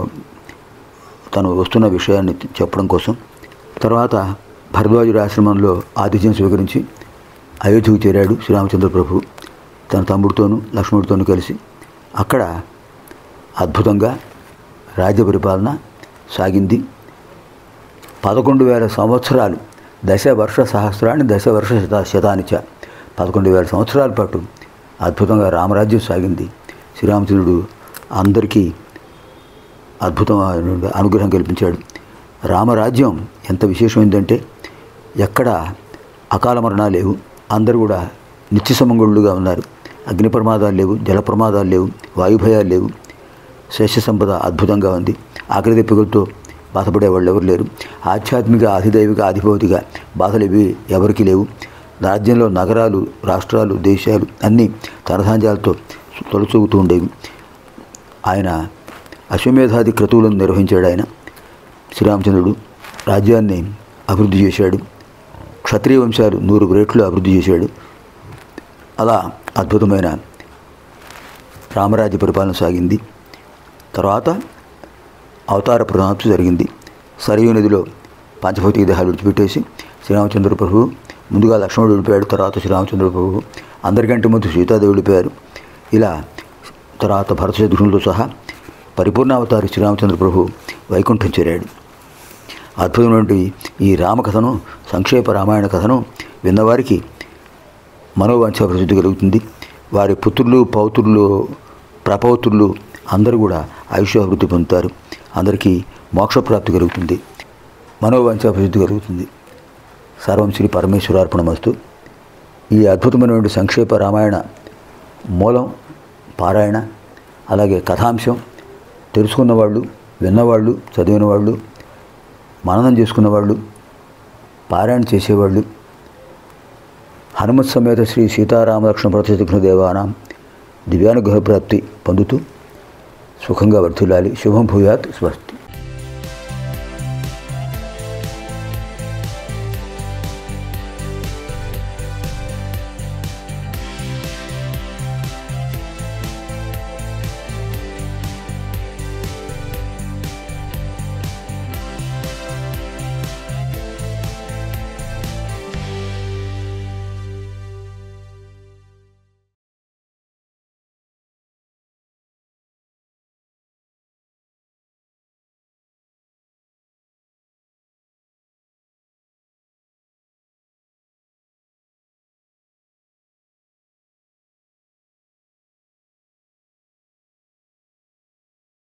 తను వస్తున్న విషయాన్ని చెప్పడం కోసం తర్వాత భరద్వాజుడి ఆశ్రమంలో ఆతిథ్యం స్వీకరించి అయోధ్యకు చేరాడు శ్రీరామచంద్ర ప్రభు తన తమ్ముడితోనూ లక్ష్మణుడితోనూ కలిసి అక్కడ అద్భుతంగా రాజ్య పరిపాలన సాగింది పదకొండు వేల సంవత్సరాలు దశ వర్ష సహస్రాన్ని దశ వర్ష శత శతానిచ పదకొండు వేల సంవత్సరాల పాటు అద్భుతంగా రామరాజ్యం సాగింది శ్రీరామచంద్రుడు అందరికీ అద్భుతమైన అనుగ్రహం కల్పించాడు రామరాజ్యం ఎంత విశేషమైందంటే ఎక్కడ అకాల మరణాలు లేవు అందరూ కూడా నిత్య సమంగుళ్ళుగా ఉన్నారు అగ్ని ప్రమాదాలు లేవు జల ప్రమాదాలు లేవు వాయుభయాలు లేవు శస్య సంపద అద్భుతంగా ఉంది ఆకలి దెబ్బలతో బాధపడే వాళ్ళు ఎవరు లేరు ఆధ్యాత్మిక అధిదైవిక ఆధిభౌతిక బాధలు ఇవి ఎవరికి లేవు రాజ్యంలో నగరాలు రాష్ట్రాలు దేశాలు అన్నీ తనధాన్యాలతో తొలచూగుతూ ఉండేవి ఆయన అశ్వమేధాది క్రతువులను నిర్వహించాడు ఆయన శ్రీరామచంద్రుడు రాజ్యాన్ని అభివృద్ధి చేశాడు క్షత్రియ వంశాలు నూరు రేట్లు అభివృద్ధి చేశాడు అలా అద్భుతమైన రామరాజ్య పరిపాలన సాగింది తర్వాత అవతార ప్రణాప్తి జరిగింది సరియు నదిలో పంచభౌతిక దేహాలు విడిచిపెట్టేసి శ్రీరామచంద్ర ప్రభువు ముందుగా లక్ష్మణుడు వెళ్ళిపోయాడు తర్వాత శ్రీరామచంద్ర ప్రభువు అందరికంటే ముందు సీతాదేవి వెళ్ళిపోయారు ఇలా తర్వాత భరత శత్రుఘ్నులతో సహా పరిపూర్ణావతారి శ్రీరామచంద్ర ప్రభు వైకుంఠం చేరాడు అద్భుతమైనటువంటి ఈ రామకథను సంక్షేప రామాయణ కథను విన్నవారికి మనోవాంఛ ప్రసిద్ధి కలుగుతుంది వారి పుత్రులు పౌత్రులు ప్రపౌత్రులు అందరూ కూడా ఆయుష్యాభివృద్ధి పొందుతారు అందరికీ మోక్షప్రాప్తి కలుగుతుంది మనోవాంఛ ప్రసిద్ధి కలుగుతుంది సర్వం శ్రీ పరమేశ్వరార్పణమస్తు ఈ అద్భుతమైనటువంటి సంక్షేప రామాయణ మూలం పారాయణ అలాగే కథాంశం తెలుసుకున్న వాళ్ళు విన్నవాళ్ళు చదివిన వాళ్ళు మననం చేసుకున్న వాళ్ళు పారాయణ చేసేవాళ్ళు హనుమత్ సమేత శ్రీ సీతారామలక్ష్మణ ప్రతిఘ్న దేవానాం దివ్యానుగ్రహ ప్రాప్తి పొందుతూ సుఖంగా వర్ధిల్లాలి శుభం భూయాత్ స్వస్తి